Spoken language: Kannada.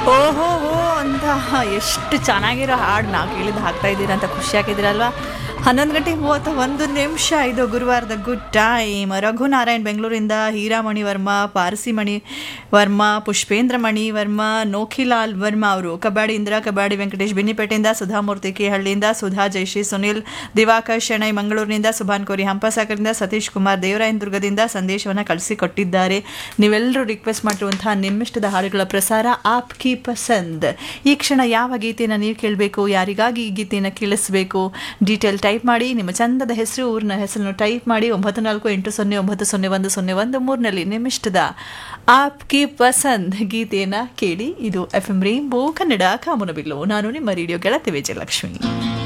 ಓಹೋ ಹೋ ಅಂತ ಎಷ್ಟು ಚೆನ್ನಾಗಿರೋ ಹಾಡು ನಾವು ಕೇಳಿದ್ದು ಹಾಕ್ತಾ ಇದ್ದೀರಾ ಅಂತ ಖುಷಿ ಆಗಿದ್ದೀರಲ್ವಾ ಹನ್ನೊಂದು ಗಂಟೆ ಮೂವತ್ತ ಒಂದು ನಿಮಿಷ ಇದು ಗುರುವಾರದ ಗುಡ್ ಟೈಮ್ ರಘುನಾರಾಯಣ್ ಬೆಂಗಳೂರಿಂದ ಹೀರಾಮಣಿ ವರ್ಮಾ ಪಾರಸಿಮಣಿ ವರ್ಮಾ ಪುಷ್ಪೇಂದ್ರ ಮಣಿ ವರ್ಮಾ ನೋಖಿಲಾಲ್ ವರ್ಮಾ ಅವರು ಕಬಾಡಿ ಇಂದಿರಾ ಕಬಾಡಿ ವೆಂಕಟೇಶ್ ಬಿನ್ನಿಪೇಟೆಯಿಂದ ಸುಧಾಮೂರ್ತಿ ಕೇಹಳ್ಳಿಯಿಂದ ಸುಧಾ ಜೈಶ್ರೀ ಸುನಿಲ್ ದಿವಾಕರ್ ಶೆಣೈ ಮಂಗಳೂರಿನಿಂದ ಸುಭಾನ್ ಕೋರಿ ಹಂಪಸಾಗರದಿಂದ ಸತೀಶ್ ಕುಮಾರ್ ದೇವರಾಯನ್ ದುರ್ಗದಿಂದ ಸಂದೇಶವನ್ನು ಕಳಿಸಿಕೊಟ್ಟಿದ್ದಾರೆ ನೀವೆಲ್ಲರೂ ರಿಕ್ವೆಸ್ಟ್ ಮಾಡಿರುವಂತಹ ನಿಮ್ಮಿಷ್ಟದ ಹಾಡುಗಳ ಪ್ರಸಾರ ಆಪ್ ಕಿ ಪಸಂದ್ ಈ ಕ್ಷಣ ಯಾವ ಗೀತೆಯನ್ನು ನೀವು ಕೇಳಬೇಕು ಯಾರಿಗಾಗಿ ಈ ಗೀತೆಯನ್ನು ಕೇಳಿಸ್ಬೇಕು ಡೀಟೇಲ್ ಟೈಪ್ ಮಾಡಿ ನಿಮ್ಮ ಚಂದದ ಹೆಸರು ಊರಿನ ಹೆಸರನ್ನು ಟೈಪ್ ಮಾಡಿ ಒಂಬತ್ತು ನಾಲ್ಕು ಎಂಟು ಸೊನ್ನೆ ಒಂಬತ್ತು ಸೊನ್ನೆ ಒಂದು ಸೊನ್ನೆ ಒಂದು ಮೂರಿನಲ್ಲಿ ನಿಮ್ಮಿಷ್ಟದ ಆಪ್ ಕಿ ಪಸಂದ್ ಗೀತೆಯನ್ನು ಕೇಳಿ ಇದು ಎಫ್ ಎಂ ರೈನ್ಬೋ ಕನ್ನಡ ಕಾಮನಬಿಲ್ಲು ನಾನು ನಿಮ್ಮ ರೇಡಿಯೋ ಗೆಳತಿ ವಿಜಯಲಕ್ಷ್ಮಿ